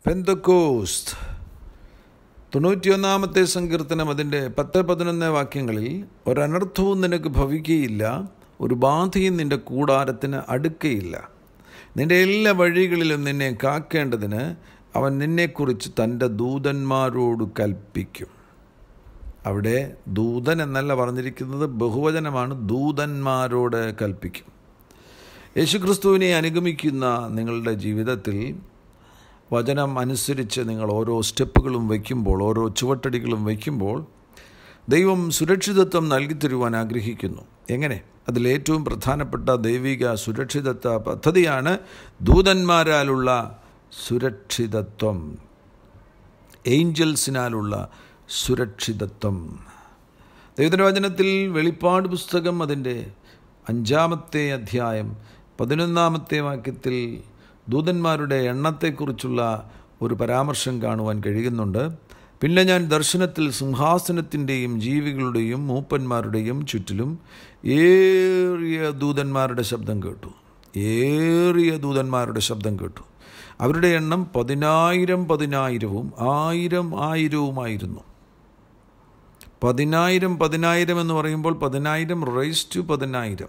പെന്തക്കോസ്ത് തൊണ്ണൂറ്റിയൊന്നാമത്തെ സങ്കീർത്തനം അതിൻ്റെ പത്ത് പതിനൊന്ന് വാക്യങ്ങളിൽ ഒരനർത്ഥവും നിനക്ക് ഭവിക്കുകയില്ല ഒരു ബാധയും നിന്റെ കൂടാരത്തിന് അടുക്കയില്ല നിന്റെ എല്ലാ വഴികളിലും നിന്നെ കാക്കേണ്ടതിന് അവൻ നിന്നെക്കുറിച്ച് തൻ്റെ ദൂതന്മാരോട് കൽപ്പിക്കും അവിടെ ദൂതൻ എന്നല്ല പറഞ്ഞിരിക്കുന്നത് ബഹുവചനമാണ് ദൂതന്മാരോട് കൽപ്പിക്കും യേശുക്രിസ്തുവിനെ അനുഗമിക്കുന്ന നിങ്ങളുടെ ജീവിതത്തിൽ വചനം അനുസരിച്ച് നിങ്ങൾ ഓരോ സ്റ്റെപ്പുകളും വയ്ക്കുമ്പോൾ ഓരോ ചുവട്ടടികളും വയ്ക്കുമ്പോൾ ദൈവം സുരക്ഷിതത്വം നൽകി തരുവാൻ ആഗ്രഹിക്കുന്നു എങ്ങനെ അതിലേറ്റവും പ്രധാനപ്പെട്ട ദൈവിക സുരക്ഷിതത്വ പദ്ധതിയാണ് ദൂതന്മാരാലുള്ള സുരക്ഷിതത്വം ഏഞ്ചൽസിനാലുള്ള സുരക്ഷിതത്വം ദൈവത്തിൻ്റെ വെളിപ്പാട് പുസ്തകം അതിൻ്റെ അഞ്ചാമത്തെ അധ്യായം പതിനൊന്നാമത്തെ വാക്യത്തിൽ ദൂതന്മാരുടെ എണ്ണത്തെക്കുറിച്ചുള്ള ഒരു പരാമർശം കാണുവാൻ കഴിയുന്നുണ്ട് പിന്നെ ഞാൻ ദർശനത്തിൽ സിംഹാസനത്തിൻ്റെയും ജീവികളുടെയും മൂപ്പന്മാരുടെയും ചുറ്റിലും ഏറിയ ദൂതന്മാരുടെ ശബ്ദം കേട്ടു ഏറിയ ദൂതന്മാരുടെ ശബ്ദം കേട്ടു അവരുടെ എണ്ണം പതിനായിരം പതിനായിരവും ആയിരം ആയിരവുമായിരുന്നു പതിനായിരം പതിനായിരം എന്ന് പറയുമ്പോൾ പതിനായിരം റൈസ് ടു പതിനായിരം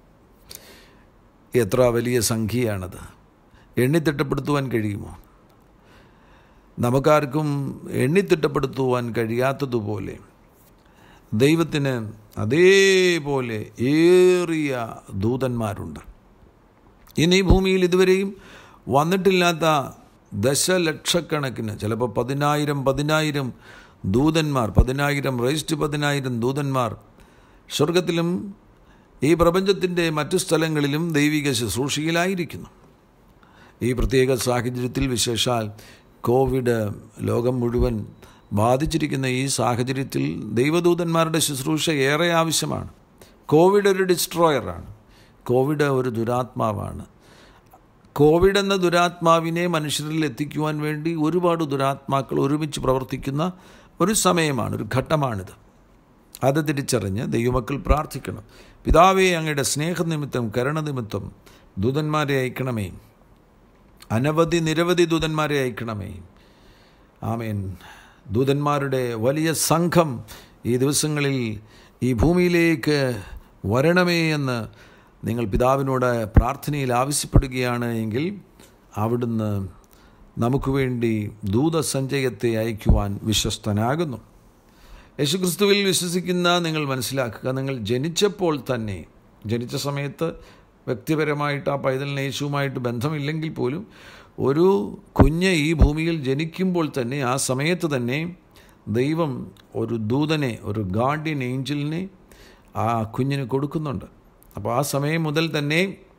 എത്ര വലിയ സംഖ്യയാണത് എണ്ണിത്തിട്ടപ്പെടുത്തുവാൻ കഴിയുമോ നമുക്കാർക്കും എണ്ണിത്തിട്ടപ്പെടുത്തുവാൻ കഴിയാത്തതുപോലെ ദൈവത്തിന് അതേപോലെ ഏറിയ ദൂതന്മാരുണ്ട് ഇനി ഭൂമിയിൽ ഇതുവരെയും വന്നിട്ടില്ലാത്ത ദശലക്ഷക്കണക്കിന് ചിലപ്പോൾ പതിനായിരം പതിനായിരം ദൂതന്മാർ പതിനായിരം റേസ്റ്റ് പതിനായിരം ദൂതന്മാർ സ്വർഗത്തിലും ഈ പ്രപഞ്ചത്തിൻ്റെ മറ്റു സ്ഥലങ്ങളിലും ദൈവിക ശുശ്രൂഷയിലായിരിക്കുന്നു ഈ പ്രത്യേക സാഹചര്യത്തിൽ വിശേഷാൽ കോവിഡ് ലോകം മുഴുവൻ ബാധിച്ചിരിക്കുന്ന ഈ സാഹചര്യത്തിൽ ദൈവദൂതന്മാരുടെ ശുശ്രൂഷ ഏറെ ആവശ്യമാണ് കോവിഡ് ഒരു ഡിസ്ട്രോയറാണ് കോവിഡ് ഒരു ദുരാത്മാവാണ് കോവിഡ് എന്ന ദുരാത്മാവിനെ മനുഷ്യരിൽ എത്തിക്കുവാൻ വേണ്ടി ഒരുപാട് ദുരാത്മാക്കൾ ഒരുമിച്ച് പ്രവർത്തിക്കുന്ന ഒരു സമയമാണ് ഒരു ഘട്ടമാണിത് അത് തിരിച്ചറിഞ്ഞ് ദൈവമക്കൾ പ്രാർത്ഥിക്കണം പിതാവെ അങ്ങയുടെ സ്നേഹനിമിത്തം കരുണനിമിത്തം ദൂതന്മാരെ അയക്കണമേ അനവധി നിരവധി ദൂതന്മാരെ അയക്കണമേ ആമേൻ ദൂതന്മാരുടെ വലിയ സംഘം ഈ ദിവസങ്ങളിൽ ഈ ഭൂമിയിലേക്ക് വരണമേ എന്ന് നിങ്ങൾ പിതാവിനോട് പ്രാർത്ഥനയിൽ ആവശ്യപ്പെടുകയാണ് എങ്കിൽ അവിടുന്ന് നമുക്ക് വേണ്ടി ദൂതസഞ്ചയത്തെ അയക്കുവാൻ വിശ്വസ്തനാകുന്നു യേശുക്രിസ്തുവിൽ വിശ്വസിക്കുന്ന നിങ്ങൾ മനസ്സിലാക്കുക നിങ്ങൾ ജനിച്ചപ്പോൾ തന്നെ ജനിച്ച സമയത്ത് വ്യക്തിപരമായിട്ട് ആ പൈതലിന് യേശുവുമായിട്ട് ബന്ധമില്ലെങ്കിൽ പോലും ഒരു കുഞ്ഞ് ഈ ഭൂമിയിൽ ജനിക്കുമ്പോൾ തന്നെ ആ സമയത്ത് തന്നെ ദൈവം ഒരു ദൂതനെ ഒരു ഗാർഡിയൻ ഏഞ്ചലിനെ ആ കുഞ്ഞിന് കൊടുക്കുന്നുണ്ട് അപ്പോൾ ആ സമയം മുതൽ തന്നെ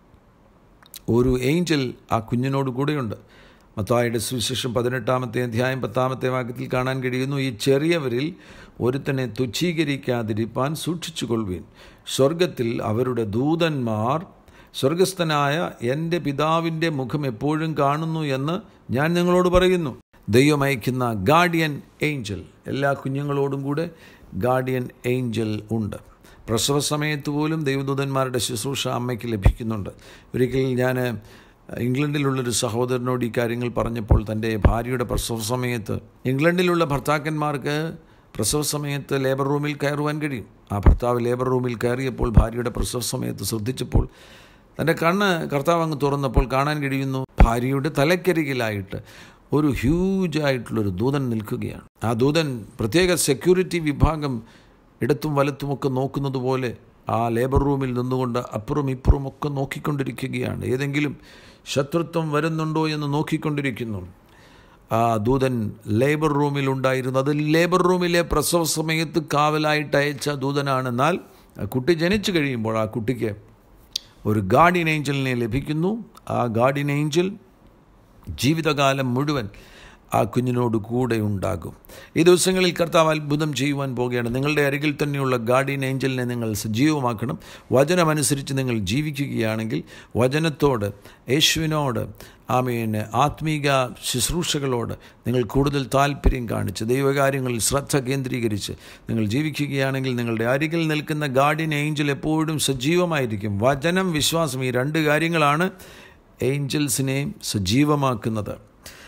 ഒരു ഏഞ്ചൽ ആ കുഞ്ഞിനോട് കൂടെയുണ്ട് മത്തായുടെ സുവിശേഷം പതിനെട്ടാമത്തെ അധ്യായം പത്താമത്തെ വാക്യത്തിൽ കാണാൻ കഴിയുന്നു ഈ ചെറിയവരിൽ ഒരുത്തനെ തുച്ഛീകരിക്കാതിരിപ്പാൻ സൂക്ഷിച്ചുകൊള്ളുവീൻ സ്വർഗത്തിൽ അവരുടെ ദൂതന്മാർ സ്വർഗസ്ഥനായ എൻ്റെ പിതാവിൻ്റെ മുഖം എപ്പോഴും കാണുന്നു എന്ന് ഞാൻ നിങ്ങളോട് പറയുന്നു ദൈവം അയക്കുന്ന ഗാർഡിയൻ ഏഞ്ചൽ എല്ലാ കുഞ്ഞുങ്ങളോടും കൂടെ ഗാർഡിയൻ ഏഞ്ചൽ ഉണ്ട് പ്രസവ സമയത്ത് പോലും ദൈവദൂതന്മാരുടെ ശുശ്രൂഷ അമ്മയ്ക്ക് ലഭിക്കുന്നുണ്ട് ഒരിക്കൽ ഞാൻ ഇംഗ്ലണ്ടിലുള്ളൊരു സഹോദരനോട് ഈ കാര്യങ്ങൾ പറഞ്ഞപ്പോൾ തൻ്റെ ഭാര്യയുടെ പ്രസവ സമയത്ത് ഇംഗ്ലണ്ടിലുള്ള ഭർത്താക്കന്മാർക്ക് പ്രസവ സമയത്ത് ലേബർ റൂമിൽ കയറുവാൻ കഴിയും ആ ഭർത്താവ് ലേബർ റൂമിൽ കയറിയപ്പോൾ ഭാര്യയുടെ പ്രസവ സമയത്ത് ശ്രദ്ധിച്ചപ്പോൾ തൻ്റെ കണ്ണ് കർത്താവ് അങ്ങ് തുറന്നപ്പോൾ കാണാൻ കഴിയുന്നു ഭാര്യയുടെ തലക്കരികിലായിട്ട് ഒരു ഹ്യൂജായിട്ടുള്ളൊരു ദൂതൻ നിൽക്കുകയാണ് ആ ദൂതൻ പ്രത്യേക സെക്യൂരിറ്റി വിഭാഗം ഇടത്തും വലത്തുമൊക്കെ നോക്കുന്നത് പോലെ ആ ലേബർ റൂമിൽ നിന്നുകൊണ്ട് അപ്പുറം ഇപ്പുറം ഒക്കെ നോക്കിക്കൊണ്ടിരിക്കുകയാണ് ഏതെങ്കിലും ശത്രുത്വം വരുന്നുണ്ടോ എന്ന് നോക്കിക്കൊണ്ടിരിക്കുന്നു ആ ദൂതൻ ലേബർ റൂമിൽ ഉണ്ടായിരുന്നു അത് ലേബർ റൂമിലെ പ്രസവ സമയത്ത് കാവലായിട്ട് അയച്ച ദൂതനാണെന്നാൽ കുട്ടി ജനിച്ചു കഴിയുമ്പോൾ ആ കുട്ടിക്ക് ഒരു ഗാർഡിയൻ ഏഞ്ചലിനെ ലഭിക്കുന്നു ആ ഗാർഡിയൻ ഏഞ്ചൽ ജീവിതകാലം മുഴുവൻ ആ കുഞ്ഞിനോട് കൂടെ ഉണ്ടാകും ഈ ദിവസങ്ങളിൽ കർത്താവ് അത്ഭുതം ചെയ്യുവാൻ പോവുകയാണ് നിങ്ങളുടെ അരികിൽ തന്നെയുള്ള ഗാർഡിയൻ ഏഞ്ചലിനെ നിങ്ങൾ സജീവമാക്കണം വചനമനുസരിച്ച് നിങ്ങൾ ജീവിക്കുകയാണെങ്കിൽ വചനത്തോട് യേശുവിനോട് ആമീന് ആത്മീക ശുശ്രൂഷകളോട് നിങ്ങൾ കൂടുതൽ താല്പര്യം കാണിച്ച് ദൈവകാര്യങ്ങളിൽ ശ്രദ്ധ കേന്ദ്രീകരിച്ച് നിങ്ങൾ ജീവിക്കുകയാണെങ്കിൽ നിങ്ങളുടെ അരികിൽ നിൽക്കുന്ന ഗാർഡിയൻ ഏഞ്ചൽ എപ്പോഴും സജീവമായിരിക്കും വചനം വിശ്വാസം ഈ രണ്ട് കാര്യങ്ങളാണ് ഏഞ്ചൽസിനെ സജീവമാക്കുന്നത്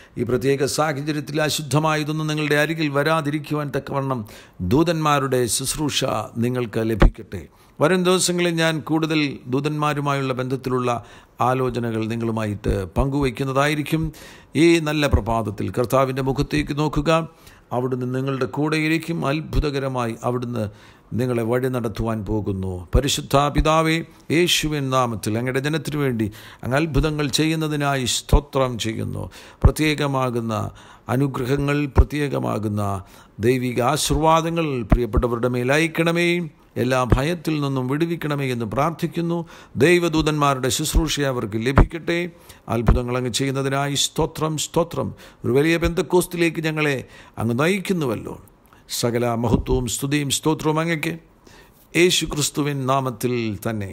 ഈ പ്രത്യേക സാഹചര്യത്തിൽ അശുദ്ധമായതൊന്നും നിങ്ങളുടെ അരികിൽ വരാതിരിക്കുവാൻ തക്കവണ്ണം ദൂതന്മാരുടെ ശുശ്രൂഷ നിങ്ങൾക്ക് ലഭിക്കട്ടെ വരും ദിവസങ്ങളിൽ ഞാൻ കൂടുതൽ ദൂതന്മാരുമായുള്ള ബന്ധത്തിലുള്ള ആലോചനകൾ നിങ്ങളുമായിട്ട് പങ്കുവയ്ക്കുന്നതായിരിക്കും ഈ നല്ല പ്രഭാതത്തിൽ കർത്താവിൻ്റെ മുഖത്തേക്ക് നോക്കുക അവിടുന്ന് നിങ്ങളുടെ കൂടെയിരിക്കും അത്ഭുതകരമായി അവിടുന്ന് നിങ്ങളെ വഴി നടത്തുവാൻ പോകുന്നു പരിശുദ്ധ പിതാവേ യേശുവിൻ നാമത്തിൽ അങ്ങയുടെ ജനത്തിനു വേണ്ടി അങ്ങ് അത്ഭുതങ്ങൾ ചെയ്യുന്നതിനായി സ്തോത്രം ചെയ്യുന്നു പ്രത്യേകമാകുന്ന അനുഗ്രഹങ്ങൾ പ്രത്യേകമാകുന്ന ദൈവിക ആശീർവാദങ്ങൾ പ്രിയപ്പെട്ടവരുടെ മേൽ അയക്കണമേ എല്ലാ ഭയത്തിൽ നിന്നും വിടുവിക്കണമേ എന്ന് പ്രാർത്ഥിക്കുന്നു ദൈവദൂതന്മാരുടെ ശുശ്രൂഷ അവർക്ക് ലഭിക്കട്ടെ അത്ഭുതങ്ങൾ അങ്ങ് ചെയ്യുന്നതിനായി സ്തോത്രം സ്തോത്രം ഒരു വലിയ ബന്ധക്കോസ്തിലേക്ക് ഞങ്ങളെ അങ്ങ് നയിക്കുന്നുവല്ലോ സകല മഹത്വവും സ്തുതിയും സ്തോത്രവും അങ്ങയ്ക്ക് യേശു ക്രിസ്തുവിൻ നാമത്തിൽ തന്നെ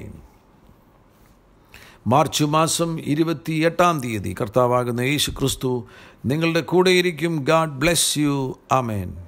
മാർച്ച് മാസം ഇരുപത്തി എട്ടാം തീയതി കർത്താവാകുന്ന യേശു ക്രിസ്തു നിങ്ങളുടെ കൂടെയിരിക്കും ഗാഡ് ബ്ലെസ് യു ആമേൻ